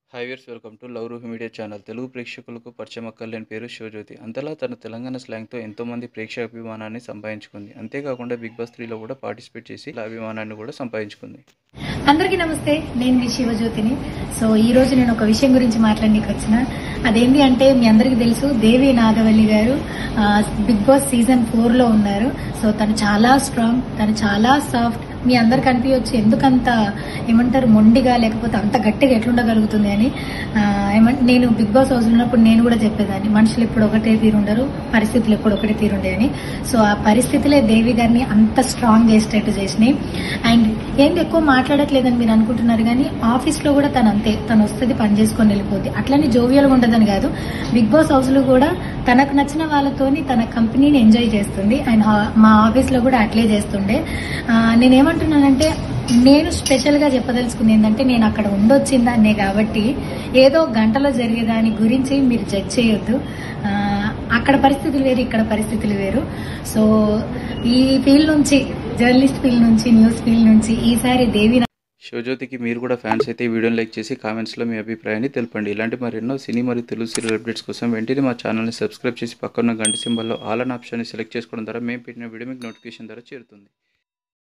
hi viewers welcome to love Roohi media channel Telugu ప్రేక్షకులకు పరిచయం అక్కర్లేని పేరు శివజ్యోతి అంతలా తన తెలంగాణ స్లాంగ్తో ఎంతోమంది ప్రేక్షకాభిమానాన్ని సంపాదించుకుంది అంతేకాకుండా బిగ్ బాస్ త్రీలో కూడా పార్టిసిపేట్ చేసి ఇలా అభిమానాన్ని కూడా సంపాదించుకుంది అందరికీ నమస్తే నేను మీ శివజ్యోతిని సో ఈ రోజు నేను ఒక విషయం గురించి మాట్లాడడానికి వచ్చిన అదేంటి అంటే మీ అందరికీ తెలుసు దేవి నాగవల్లి గారు ఆ, బిగ్ బాస్ సీజన్ ఫోర్ లో ఉన్నారు సో తను చాలా స్ట్రాంగ్ తను చాలా సాఫ్ట్ మీ అందరికి అనిపించవచ్చు ఎందుకంత ఏమంటారు మొండిగా లేకపోతే అంత గట్టిగా ఎట్లుండగలుగుతుంది అని ఆ, ఏమం- నేను బిగ్ బాస్ హౌస్ ఉన్నప్పుడు నేను కూడా చెప్పేదాన్ని మనుషులు ఎప్పుడు ఒకటే తీరుండరు పరిస్థితులు ఎప్పుడు ఒకటే తీరుండే అని సో ఆ పరిస్థితులే దేవి గారిని అంత స్ట్రాంగ్ చేసేటట్టు చేసినాయి అండ్ ఏంటి ఎక్కువ మాట్లాడట్లేదని మీరు అనుకుంటున్నారు కానీ ఆఫీస్ లో కూడా తను అంతే తను వస్తుంది పని చేసుకొని వెళ్ళిపోద్ది అట్లని జోవియల్గా ఉండదని కాదు బిగ్ బాస్ హౌస్ లో కూడా తనకు నచ్చిన వాళ్ళతోని తన కంపెనీని ఎంజాయ్ చేస్తుంది అండ్ హా- మా ఆఫీస్ లో కూడా అట్లే చేస్తుండే ఆ, నేనేమంటున్నానంటే నేను స్పెషల్ గా చెప్పదలుచుకుంది ఏంటంటే నేను అక్కడ ఉండొచ్చిందాన్నే కాబట్టి ఏదో గంటలో జరిగేదాని గురించి మీరు జడ్జ్ చేయొద్దు ఆ, అక్కడ పరిస్థితులు వేరు ఇక్కడ పరిస్థితులు వేరు సో ఈ ఫీల్డ్ నుంచి జర్నలిస్ట్ ఫీల్డ్ నుంచి న్యూస్ ఫీల్డ్ నుంచి ఈసారి దేవి శివజ్యోతికి మీరు కూడా ఫ్యాన్స్ అయితే ఈ వీడియోని లైక్ చేసి కామెంట్స్లో మీ అభిప్రాయాన్ని తెలపండి ఇలాంటి మరెన్నో సినీ మరియు తెలుగు సీరియల్ అప్డేట్స్ కోసం వెంటనే మా ఛానల్ని సబ్స్క్రైబ్ చేసి పక్కన గంట సింబల్లో ఆల్ అన్ ఆప్షన్ని సెలెక్ట్ చేసుకోవడం ద్వారా మేము పెట్టిన వీడియో మీకు నోటిఫికేషన్ ద్వారా చేరుతుంది